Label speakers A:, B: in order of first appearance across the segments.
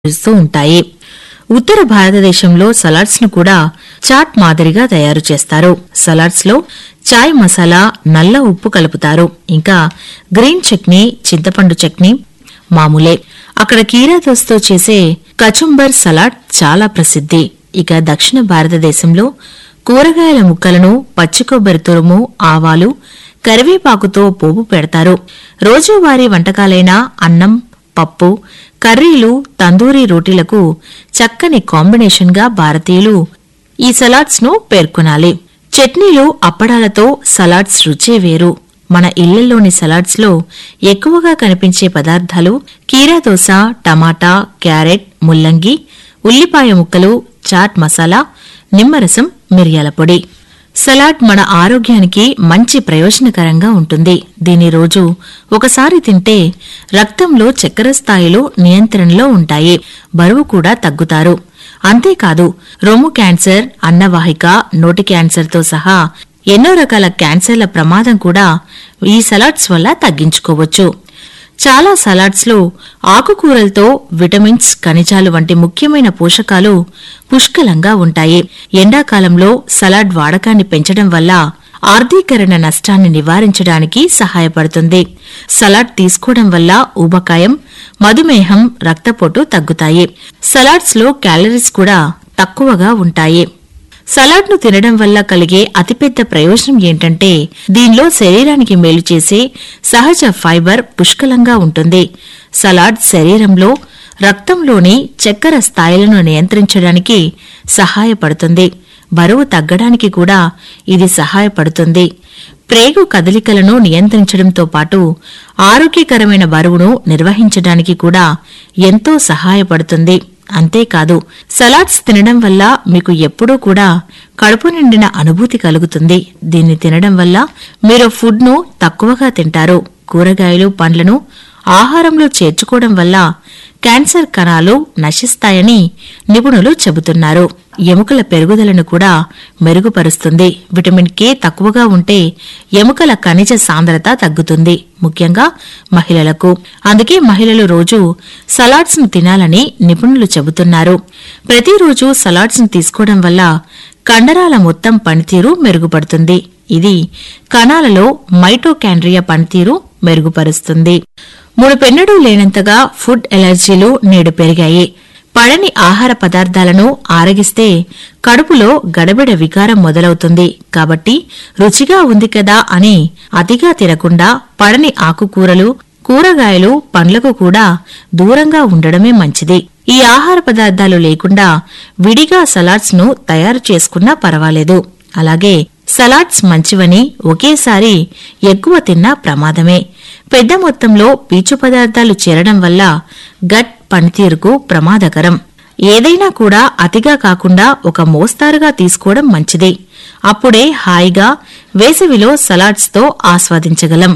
A: ఇస్తూ ఉంటాయి ఉత్తర భారతదేశంలో సలాడ్స్ ను కూడా చాట్ మాదిరిగా తయారు చేస్తారు సలాడ్స్ లో చాయ్ మసాలా నల్ల ఉప్పు కలుపుతారు ఇంకా గ్రీన్ చట్నీ చింతపండు చట్నీ మామూలే అక్కడ కీరా దోసతో చేసే కచుంబర్ సలాడ్ చాలా ప్రసిద్ధి ఇక దక్షిణ భారతదేశంలో కూరగాయల ముక్కలను పచ్చి కొబ్బరి తురుము ఆవాలు కరివేపాకుతో పోపు పెడతారు రోజువారీ వంటకాలైన అన్నం పప్పు కర్రీలు తందూరీ రోటీలకు చక్కని కాంబినేషన్గా భారతీయులు ఈ సలాడ్స్ ను పేర్కొనాలి చట్నీలు అప్పడాలతో సలాడ్స్ రుచే వేరు మన ఇళ్లలోని సలాడ్స్ లో ఎక్కువగా కనిపించే పదార్థాలు కీరా దోస టమాటా క్యారెట్ ముల్లంగి ఉల్లిపాయ ముక్కలు చాట్ మసాలా నిమ్మరసం మిరియాల పొడి సలాడ్ మన ఆరోగ్యానికి మంచి ప్రయోజనకరంగా ఉంటుంది దీని రోజు ఒకసారి తింటే రక్తంలో చక్కెర స్థాయిలు నియంత్రణలో ఉంటాయి బరువు కూడా తగ్గుతారు అంతేకాదు రొమ్ము క్యాన్సర్ అన్నవాహిక నోటి క్యాన్సర్తో సహా ఎన్నో రకాల క్యాన్సర్ల ప్రమాదం కూడా ఈ సలాడ్స్ వల్ల తగ్గించుకోవచ్చు చాలా సలాడ్స్ లో ఆకుకూరలతో విటమిన్స్ ఖనిజాలు వంటి ముఖ్యమైన పోషకాలు పుష్కలంగా ఉంటాయి ఎండాకాలంలో సలాడ్ వాడకాన్ని పెంచడం వల్ల ఆర్థీకరణ నష్టాన్ని నివారించడానికి సహాయపడుతుంది సలాడ్ తీసుకోవడం వల్ల ఊబకాయం మధుమేహం రక్తపోటు తగ్గుతాయి సలాడ్స్ లో క్యాలరీస్ కూడా తక్కువగా ఉంటాయి సలాడ్ ను తినడం వల్ల కలిగే అతిపెద్ద ప్రయోజనం ఏంటంటే దీనిలో శరీరానికి మేలు చేసే సహజ ఫైబర్ పుష్కలంగా ఉంటుంది సలాడ్ శరీరంలో రక్తంలోని చక్కెర స్థాయిలను నియంత్రించడానికి సహాయపడుతుంది బరువు తగ్గడానికి కూడా ఇది సహాయపడుతుంది ప్రేగు కదలికలను నియంత్రించడంతో పాటు ఆరోగ్యకరమైన బరువును నిర్వహించడానికి కూడా ఎంతో సహాయపడుతుంది అంతేకాదు సలాడ్స్ తినడం వల్ల మీకు ఎప్పుడూ కూడా కడుపు నిండిన అనుభూతి కలుగుతుంది దీన్ని తినడం వల్ల మీరు ఫుడ్ను తక్కువగా తింటారు కూరగాయలు పండ్లను ఆహారంలో చేర్చుకోవడం వల్ల క్యాన్సర్ కణాలు నశిస్తాయని నిపుణులు చెబుతున్నారు ఎముకల పెరుగుదలను కూడా మెరుగుపరుస్తుంది విటమిన్ కే తక్కువగా ఉంటే ఎముకల ఖనిజ సాంద్రత తగ్గుతుంది ముఖ్యంగా మహిళలకు అందుకే మహిళలు రోజు సలాడ్స్ ను తినాలని నిపుణులు చెబుతున్నారు ప్రతిరోజు సలాడ్స్ ను తీసుకోవడం వల్ల కండరాల మొత్తం పనితీరు మెరుగుపడుతుంది ఇది కణాలలో మైటోకాండ్రియా పనితీరు మెరుగుపరుస్తుంది మునుపెన్నడూ లేనంతగా ఫుడ్ ఎలర్జీలు నేడు పెరిగాయి పడని ఆహార పదార్థాలను ఆరగిస్తే కడుపులో గడబిడ వికారం మొదలవుతుంది కాబట్టి రుచిగా ఉంది కదా అని అతిగా తినకుండా పడని ఆకుకూరలు కూరగాయలు పండ్లకు కూడా దూరంగా ఉండడమే మంచిది ఈ ఆహార పదార్థాలు లేకుండా విడిగా సలాడ్స్ ను తయారు చేసుకున్నా పర్వాలేదు అలాగే సలాడ్స్ మంచివని ఒకేసారి ఎక్కువ తిన్నా ప్రమాదమే పెద్ద మొత్తంలో పీచు పదార్థాలు చేరడం వల్ల గట్ పనితీరుకు ప్రమాదకరం ఏదైనా కూడా అతిగా కాకుండా ఒక మోస్తారుగా తీసుకోవడం మంచిది అప్పుడే హాయిగా వేసవిలో సలాడ్స్ తో ఆస్వాదించగలం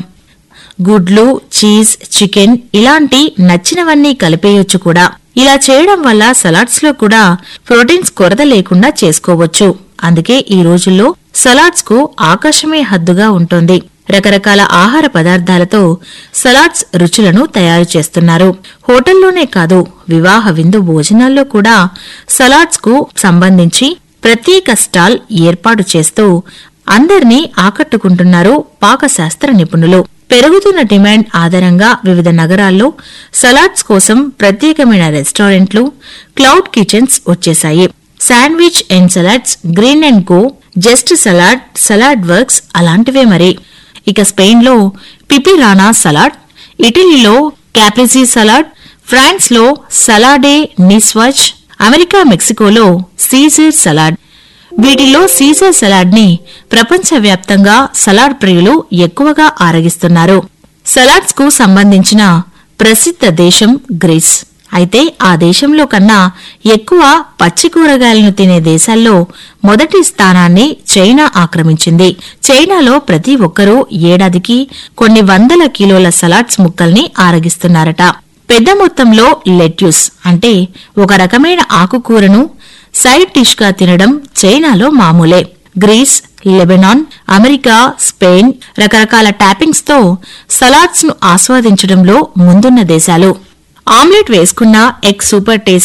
A: గుడ్లు చీజ్ చికెన్ ఇలాంటి నచ్చినవన్నీ కలిపేయొచ్చు కూడా ఇలా చేయడం వల్ల సలాడ్స్ లో కూడా ప్రోటీన్స్ కొరత లేకుండా చేసుకోవచ్చు అందుకే ఈ రోజుల్లో సలాడ్స్ కు ఆకాశమే హద్దుగా ఉంటుంది రకరకాల ఆహార పదార్థాలతో సలాడ్స్ రుచులను తయారు చేస్తున్నారు హోటల్లోనే కాదు వివాహ విందు భోజనాల్లో కూడా సలాడ్స్ కు సంబంధించి ప్రత్యేక స్టాల్ ఏర్పాటు చేస్తూ అందర్నీ ఆకట్టుకుంటున్నారు పాకశాస్త్ర నిపుణులు పెరుగుతున్న డిమాండ్ ఆధారంగా వివిధ నగరాల్లో సలాడ్స్ కోసం ప్రత్యేకమైన రెస్టారెంట్లు క్లౌడ్ కిచెన్స్ వచ్చేశాయి sandwich and salads green and go just salad salad works అలాంటివే మరి ఇక స్పెయిన్లో పిపిరానా సలాడ్ ఇటలీలో క్యాప్రిసీ సలాడ్ ఫ్రాన్స్లో సలాడే నిస్వచ్ అమెరికా మెక్సికోలో సీజర్ సలాడ్ వీటిలో సీజర్ సలాడ్ ని ప్రపంచవ్యాప్తంగా సలాడ్ ప్రియులు ఎక్కువగా ఆరగిస్తున్నారు సలాడ్స్ కు సంబంధించిన ప్రసిద్ధ దేశం గ్రీస్ అయితే ఆ దేశంలో కన్నా ఎక్కువ పచ్చి కూరగాయలను తినే దేశాల్లో మొదటి స్థానాన్ని చైనా ఆక్రమించింది చైనాలో ప్రతి ఒక్కరూ ఏడాదికి కొన్ని వందల కిలోల సలాడ్స్ ముక్కల్ని ఆరగిస్తున్నారట పెద్ద మొత్తంలో లెట్యూస్ అంటే ఒక రకమైన ఆకుకూరను సైడ్ డిష్ గా తినడం చైనాలో మామూలే గ్రీస్ లెబనాన్ అమెరికా స్పెయిన్ రకరకాల టాపింగ్స్ తో సలాడ్స్ ను ఆస్వాదించడంలో ముందున్న దేశాలు ఆమ్లెట్ వేసుకున్న ఎగ్ సూపర్ టేస్టీ